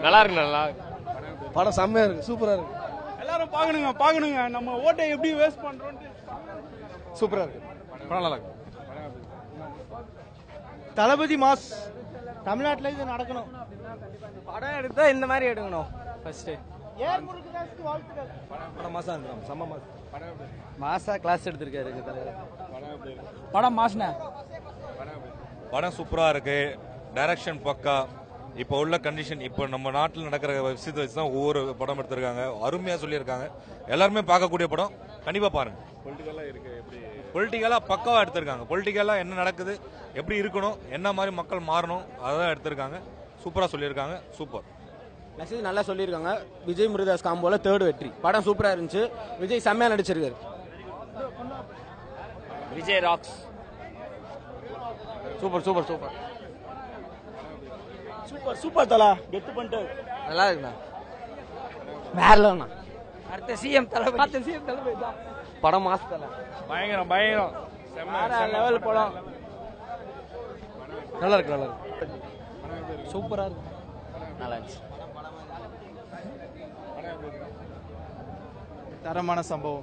நல்லா இருக்கு நல்லா இருக்கு படம் செம்மையா இருக்கு சூப்பரா இருக்கு எல்லாரும் பாக்கணுங்க பாக்கணுங்க நம்ம ஓட்டை எப்படி வேஸ்ட் பண்றோம்னு சூப்பரா இருக்கு படம் நல்லா இருக்கு தளபதி மாஸ் தமிழ்நாட்டுல இது நடக்கணும் படம் எடுத்தா இந்த மாதிரி எடுக்கணும் ஃபர்ஸ்ட் படம் மாசா இருக்கு செம்ம மாஸ் மாசா கிளாஸ் எடுத்திருக்காரு தலைவர் படம் மாஸ்ன படம் சூப்பரா இருக்கு டைரக்ஷன் பக்கா இப்போ உள்ள கண்டிஷன் இப்போ நம்ம நாட்டில் நடக்கிற விஷயத்தை வச்சு தான் ஒவ்வொரு படம் எடுத்திருக்காங்க அருமையா சொல்லியிருக்காங்க எல்லாருமே பார்க்கக்கூடிய படம் கண்டிப்பா பாருங்க பொலிட்டிக்கலா பக்காவா எடுத்திருக்காங்க பொலிட்டிக்கலா என்ன நடக்குது எப்படி இருக்கணும் என்ன மாதிரி மக்கள் மாறணும் அதான் எடுத்திருக்காங்க சூப்பரா சொல்லியிருக்காங்க சூப்பர் மெசேஜ் நல்லா சொல்லியிருக்காங்க விஜய் முருகதாஸ் காம்போல தேர்ட் வெற்றி படம் சூப்பரா இருந்துச்சு விஜய் செம்மையா நடிச்சிருக்காரு Vijay rocks super super super super super Thala கெத்து பண்ணிட்டு நல்லா இருக்குண்ணா வேற லெவல்ண்ணா அடுத்த சிஎம் தலைவர் அடுத்த சிஎம் தலைவர் தான் படம் மாஸ் தலை பயங்கரம் பயங்கரம் வேற லெவல் படம் நல்லா இருக்கு நல்லா இருக்கு சூப்பரா இருக்கு நல்லா இருந்துச்சு தரமான சம்பவம்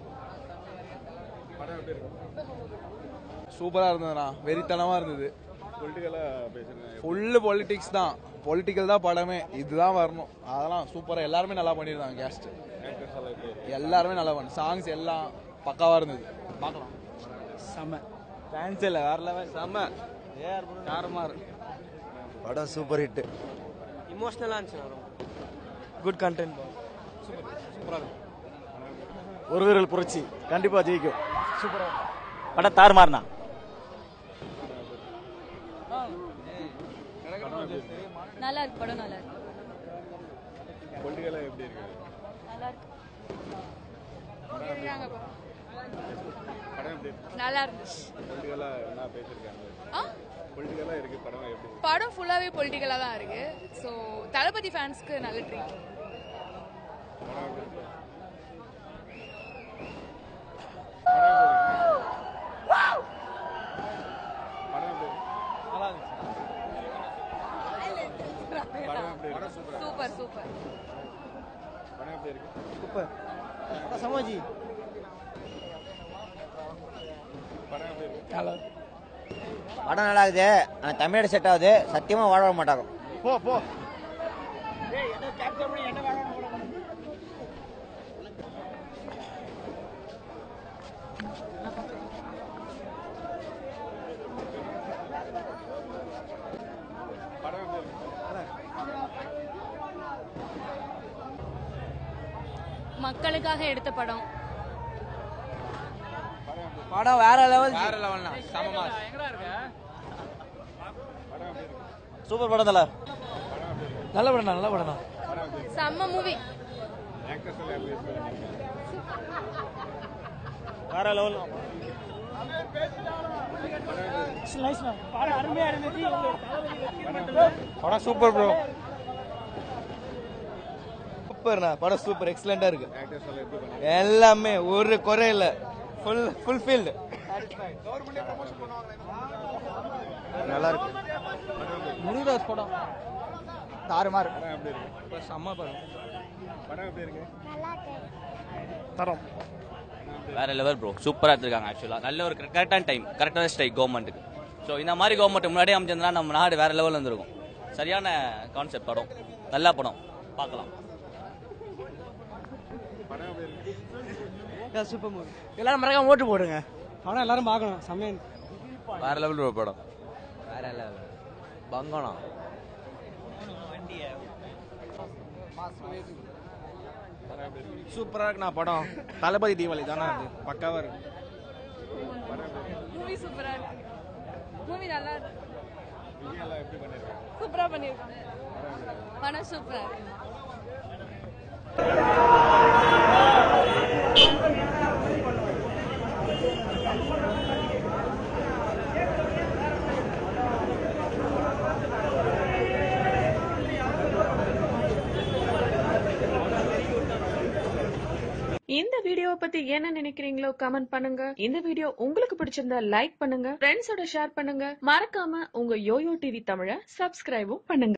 சூப்பரா இருந்ததுண்ணா வெறித்தனமா இருந்தது ஃபுல்லு பொலிட்டிக்ஸ் தான் பொலிட்டிக்கல் தான் படமே இதுதான் வரணும் அதெல்லாம் சூப்பரா எல்லாருமே நல்லா பண்ணிருந்தாங்க கேஸ்ட் எல்லாருமே நல்லா பண்ணு சாங்ஸ் எல்லாம் பக்காவா இருந்தது பார்க்கலாம் செம்ம ஃபேன்ஸ் இல்ல வேற லெவல் செம்ம காரமா இருக்கு படம் சூப்பர் ஹிட் இமோஷனலா இருந்துச்சு குட் கண்டென்ட் ஒரு வீரல் புரட்சி கண்டிப்பா ஜெயிக்கும் படம் தாறுமாறுண்ணா நல்லா இருக்கு படம் நல்லா இருக்கு நல்லா இருக்கு நல்லா இருந்துச்சு ஆ? படம் ஃபுல்லாவே பொலிட்டிக்கலா தான் இருக்கு ஸோ தளபதி ஃபேன்ஸ்க்கு நல்ல ட்ரீட் சூப்பர் சூப்பர் சமாஜி படம் நல்லா இருக்குது ஆனா தமிழோட செட் ஆகுது சத்தியமா வாழ விட மாட்டாங்க போ போ மக்களுக்காக எடுத்த படம் படம் வேற லெவல் வேற லெவல்னா சமமா சூப்பர் படம் தல நல்ல படம் நல்ல படம் செம்ம மூவி வேற லெவல் படம் அருமையா இருந்துச்சு படம் சூப்பர் ப்ரோ சூப்பர்ண்ணா படம் சூப்பர் எக்ஸலண்டா இருக்கு எல்லாமே ஒரு குறை இல்ல ஃபுல் ஃபுல்ஃபில்டு நல்லா இருக்கு முருகதாஸ் படம் தாறுமாறு செம்ம படம் தரம் வேற லெவல் ப்ரோ சூப்பரா எடுத்திருக்காங்க ஆக்சுவலா நல்ல ஒரு கரெக்டான டைம் கரெக்டான ஸ்ட்ரைக் கவர்மெண்ட்டுக்கு ஸோ இந்த மாதிரி கவர்மெண்ட் முன்னாடியே அமைச்சிருந்தா நம்ம நாடு வேற லெவலில் இருந்திருக்கும் சரியான கான்செப்ட் படம் நல்ல படம் பார்க்கலாம் சூப்பர் மூவி எல்லாரும் மறக்காம ஓட்டு போடுங்க படம் எல்லாரும் பார்க்கணும் செம்மையா வேற லெவல் ப்ரோ படம் வேற லெவல் பங்கனம் சூப்பரா இருக்குண்ணா படம் தளபதி தீபாவளி தானே அது பக்காவா இருக்கு மூவி சூப்பரா இருக்கு மூவி நல்லா இருக்கு சூப்பரா பண்ணிருக்காங்க படம் சூப்பரா இருக்கு இந்த வீடியோவை பத்தி என்ன நினைக்கிறீங்களோ கமெண்ட் பண்ணுங்க இந்த வீடியோ உங்களுக்கு பிடிச்சிருந்தா லைக் பண்ணுங்க ஃப்ரெண்ட்ஸோட ஷேர் பண்ணுங்க மறக்காம உங்க யோயோ டிவி தமிழ சப்ஸ்கிரைபும் பண்ணுங்க